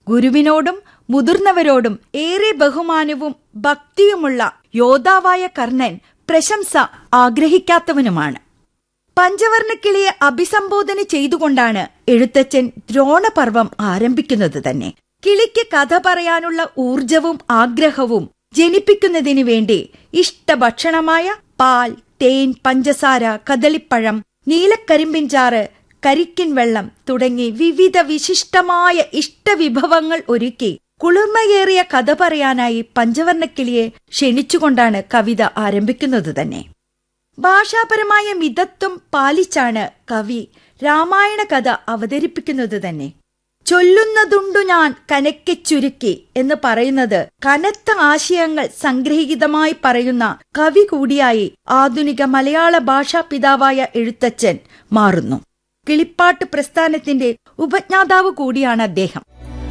ഗുരുവിനോടും മുതിർന്നവരോടും ഏറെ ബഹുമാനവും ഭക്തിയുമുള്ള യോദ്ധാവായ കർണൻ പ്രശംസ ആഗ്രഹിക്കാത്തവനുമാണ് പഞ്ചവർണക്കിളിയെ അഭിസംബോധന ചെയ്തുകൊണ്ടാണ് എഴുത്തച്ഛൻ ദ്രോണപർവം ആരംഭിക്കുന്നത് തന്നെ കിളിക്ക് കഥ പറയാനുള്ള ഊർജവും ആഗ്രഹവും ജനിപ്പിക്കുന്നതിനു വേണ്ടി ഇഷ്ടഭക്ഷണമായ പാൽ തേൻ പഞ്ചസാര കദളിപ്പഴം നീലക്കരിമ്പിൻചാറ് കരിക്കിൻ വെള്ളം തുടങ്ങി വിവിധ വിശിഷ്ടമായ ഇഷ്ടവിഭവങ്ങൾ ഒരുക്കി കുളിർമയേറിയ കഥ പറയാനായി പഞ്ചവർണക്കിളിയെ ക്ഷണിച്ചുകൊണ്ടാണ് കവിത ആരംഭിക്കുന്നത് തന്നെ ഭാഷാപരമായ മിതത്വം പാലിച്ചാണ് കവി രാമായണ കഥ അവതരിപ്പിക്കുന്നത് തന്നെ ചൊല്ലുന്നതുണ്ടു ഞാൻ കനക്കെ ചുരുക്കി എന്ന് പറയുന്നത് കനത്ത ആശയങ്ങൾ സംഗ്രഹീതമായി പറയുന്ന കവി കൂടിയായി ആധുനിക മലയാള ഭാഷാ പിതാവായ എഴുത്തച്ഛൻ മാറുന്നു കിളിപ്പാട്ട് പ്രസ്ഥാനത്തിന്റെ ഉപജ്ഞാതാവ് കൂടിയാണ് അദ്ദേഹം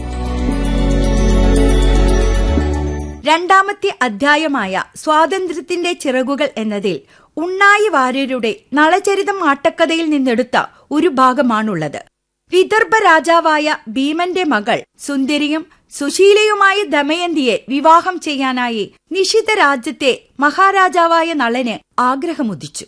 രണ്ടാമത്തെ അധ്യായമായ സ്വാതന്ത്ര്യത്തിന്റെ ചിറകുകൾ എന്നതിൽ ഉണ്ണായി വാര്യരുടെ നളചരിതം ആട്ടക്കഥയിൽ നിന്നെടുത്ത ഒരു ഭാഗമാണുള്ളത് വിദർഭ രാജാവായ ഭീമന്റെ മകൾ സുന്ദരിയും സുശീലയുമായ ദമയന്തിയെ വിവാഹം ചെയ്യാനായി നിഷിത രാജ്യത്തെ മഹാരാജാവായ നളന് ആഗ്രഹമുദിച്ചു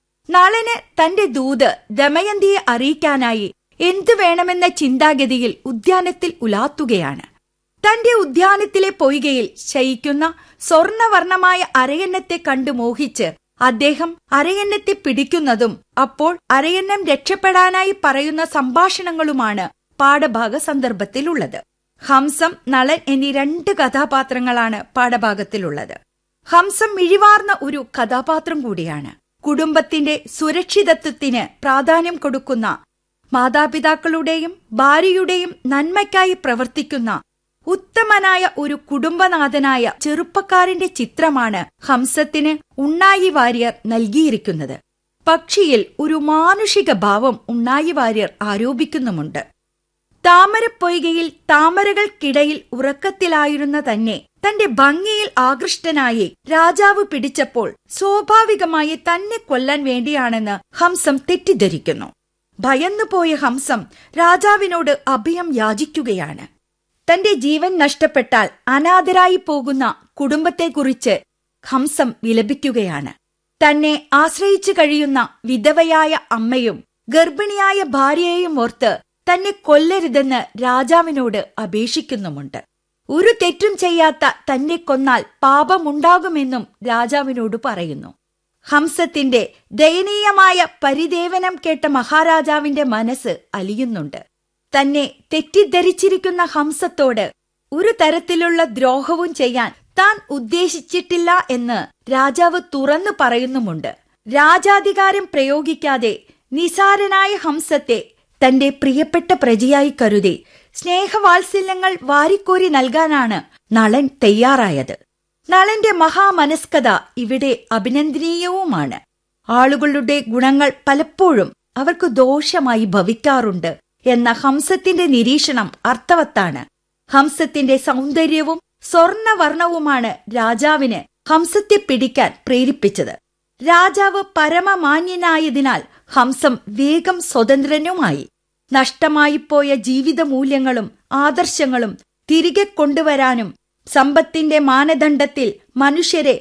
നളന് തന്റെ ദൂത് ദമയന്തിയെ അറിയിക്കാനായി എന്തു വേണമെന്ന ചിന്താഗതിയിൽ ഉദ്യാനത്തിൽ ഉലാത്തുകയാണ് തന്റെ ഉദ്യാനത്തിലെ പൊയ്കയിൽ ശയിക്കുന്ന സ്വർണവർണമായ അരയന്നത്തെ കണ്ടു മോഹിച്ച് അദ്ദേഹം അരയന്നത്തെ പിടിക്കുന്നതും അപ്പോൾ അരയന്നം രക്ഷപ്പെടാനായി പറയുന്ന സംഭാഷണങ്ങളുമാണ് പാഠഭാഗ സന്ദർഭത്തിലുള്ളത് ഹംസം നളൻ എന്നീ രണ്ട് കഥാപാത്രങ്ങളാണ് പാഠഭാഗത്തിലുള്ളത് ഹംസം മിഴിവാർന്ന ഒരു കഥാപാത്രം കൂടിയാണ് കുടുംബത്തിന്റെ സുരക്ഷിതത്വത്തിന് പ്രാധാന്യം കൊടുക്കുന്ന മാതാപിതാക്കളുടെയും ഭാര്യയുടെയും നന്മയ്ക്കായി പ്രവർത്തിക്കുന്ന ഉത്തമനായ ഒരു കുടുംബനാഥനായ ചെറുപ്പക്കാരന്റെ ചിത്രമാണ് ഹംസത്തിന് ഉണ്ണായി വാര്യർ നൽകിയിരിക്കുന്നത് പക്ഷിയിൽ ഒരു മാനുഷിക ഭാവം ഉണ്ണായി വാര്യർ ആരോപിക്കുന്നുമുണ്ട് താമരപ്പൊയ്കയിൽ താമരകൾക്കിടയിൽ ഉറക്കത്തിലായിരുന്ന തന്നെ തന്റെ ഭംഗിയിൽ ആകൃഷ്ടനായി രാജാവ് പിടിച്ചപ്പോൾ സ്വാഭാവികമായി തന്നെ കൊല്ലാൻ വേണ്ടിയാണെന്ന് ഹംസം തെറ്റിദ്ധരിക്കുന്നു ഭയന്നുപോയ ഹംസം രാജാവിനോട് അഭയം യാചിക്കുകയാണ് തന്റെ ജീവൻ നഷ്ടപ്പെട്ടാൽ അനാഥരായി പോകുന്ന കുടുംബത്തെക്കുറിച്ച് ഹംസം വിലപിക്കുകയാണ് തന്നെ ആശ്രയിച്ചു കഴിയുന്ന വിധവയായ അമ്മയും ഗർഭിണിയായ ഭാര്യയെയും ഓർത്ത് തന്നെ കൊല്ലരുതെന്ന് രാജാവിനോട് അപേക്ഷിക്കുന്നുമുണ്ട് ഒരു തെറ്റും ചെയ്യാത്ത തന്നെ കൊന്നാൽ പാപമുണ്ടാകുമെന്നും രാജാവിനോട് പറയുന്നു ഹംസത്തിന്റെ ദയനീയമായ പരിദേവനം കേട്ട മഹാരാജാവിന്റെ മനസ്സ് അലിയുന്നുണ്ട് തന്നെ തെറ്റിദ്ധരിച്ചിരിക്കുന്ന ഹംസത്തോട് ഒരു തരത്തിലുള്ള ദ്രോഹവും ചെയ്യാൻ താൻ ഉദ്ദേശിച്ചിട്ടില്ല എന്ന് രാജാവ് തുറന്നു പറയുന്നുമുണ്ട് രാജാധികാരം പ്രയോഗിക്കാതെ നിസാരനായ ഹംസത്തെ തന്റെ പ്രിയപ്പെട്ട പ്രജയായി കരുതി സ്നേഹവാത്സല്യങ്ങൾ വാരിക്കോരി നൽകാനാണ് നളൻ തയ്യാറായത് നളന്റെ മഹാമനസ്കത ഇവിടെ അഭിനന്ദനീയവുമാണ് ആളുകളുടെ ഗുണങ്ങൾ പലപ്പോഴും അവർക്ക് ദോഷമായി ഭവിക്കാറുണ്ട് എന്ന ഹംസത്തിന്റെ നിരീക്ഷണം അർത്ഥവത്താണ് ഹംസത്തിന്റെ സൗന്ദര്യവും സ്വർണവർണവുമാണ് രാജാവിന് ഹംസത്തെ പിടിക്കാൻ പ്രേരിപ്പിച്ചത് രാജാവ് പരമമാന്യനായതിനാൽ ഹംസം വേഗം സ്വതന്ത്രനുമായി നഷ്ടമായിപ്പോയ ജീവിതമൂല്യങ്ങളും ആദർശങ്ങളും തിരികെ കൊണ്ടുവരാനും സമ്പത്തിന്റെ മാനദണ്ഡത്തിൽ മനുഷ്യരെ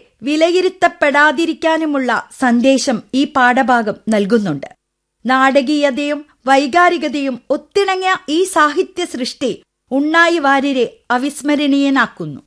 വിലയിരുത്തപ്പെടാതിരിക്കാനുമുള്ള സന്ദേശം ഈ പാഠഭാഗം നൽകുന്നുണ്ട് നാടകീയതയും വൈകാരികതയും ഒത്തിണങ്ങിയ ഈ സാഹിത്യ സൃഷ്ടി ഉണ്ണായി വാര്യരെ അവിസ്മരണീയനാക്കുന്നു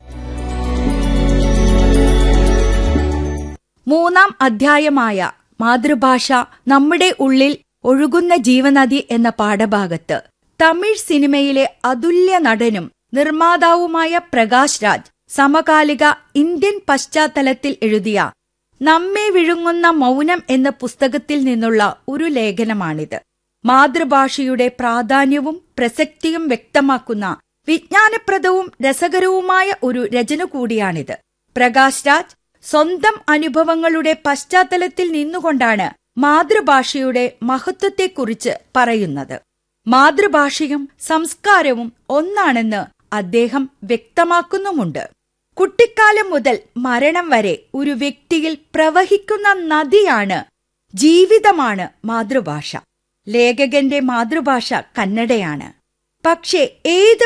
മൂന്നാം അധ്യായമായ മാതൃഭാഷ നമ്മുടെ ഉള്ളിൽ ഒഴുകുന്ന ജീവനദി എന്ന പാഠഭാഗത്ത് തമിഴ് സിനിമയിലെ അതുല്യ നടനും നിർമ്മാതാവുമായ പ്രകാശ് രാജ് സമകാലിക ഇന്ത്യൻ പശ്ചാത്തലത്തിൽ എഴുതിയ നമ്മെ വിഴുങ്ങുന്ന മൗനം എന്ന പുസ്തകത്തിൽ നിന്നുള്ള ഒരു ലേഖനമാണിത് മാതൃഭാഷയുടെ പ്രാധാന്യവും പ്രസക്തിയും വ്യക്തമാക്കുന്ന വിജ്ഞാനപ്രദവും രസകരവുമായ ഒരു രചന കൂടിയാണിത് പ്രകാശ് രാജ് സ്വന്തം അനുഭവങ്ങളുടെ പശ്ചാത്തലത്തിൽ നിന്നുകൊണ്ടാണ് മാതൃഭാഷയുടെ മഹത്വത്തെക്കുറിച്ച് പറയുന്നത് മാതൃഭാഷയും സംസ്കാരവും ഒന്നാണെന്ന് അദ്ദേഹം വ്യക്തമാക്കുന്നുമുണ്ട് കുട്ടിക്കാലം മുതൽ മരണം വരെ ഒരു വ്യക്തിയിൽ പ്രവഹിക്കുന്ന നദിയാണ് ജീവിതമാണ് മാതൃഭാഷ ലേഖകന്റെ മാതൃഭാഷ കന്നഡയാണ് പക്ഷേ ഏത്